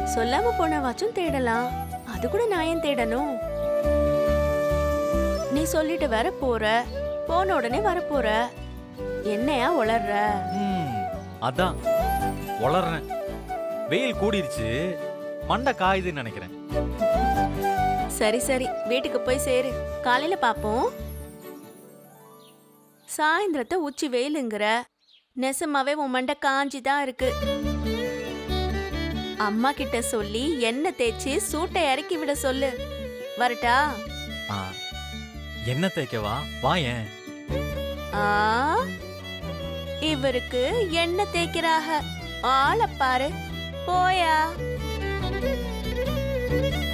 சொல்லாம போனவாச்சும் தேடலாம் அது கூட நான் ஏன் தேடணும் நீ சொல்லிட்டு வர போற போன உடனே வர போற என்னையா உளர்ற ம், அதான் வளர்றேன் வெயில் கூடிருச்சு மண்டை காயுதுன்னு நினைக்கிறேன் சரி சரி வீட்டுக்கு போய் சேரு காலையில பாப்போம் சாயந்தரத்தை உச்சி வெயிலுங்கிற நெசமாவே உன் மண்டை காஞ்சி தான் இருக்கு அம்மா கிட்ட சொல்லி எண்ணெய் தேய்ச்சி சூட்டை இறக்கி விட சொல்லு வரட்டா ஆ, என்ன தேய்க்கவா வாயேன் ஆ இவருக்கு எண்ணெய் தேய்க்கிறாக ஆளை பாரு போயா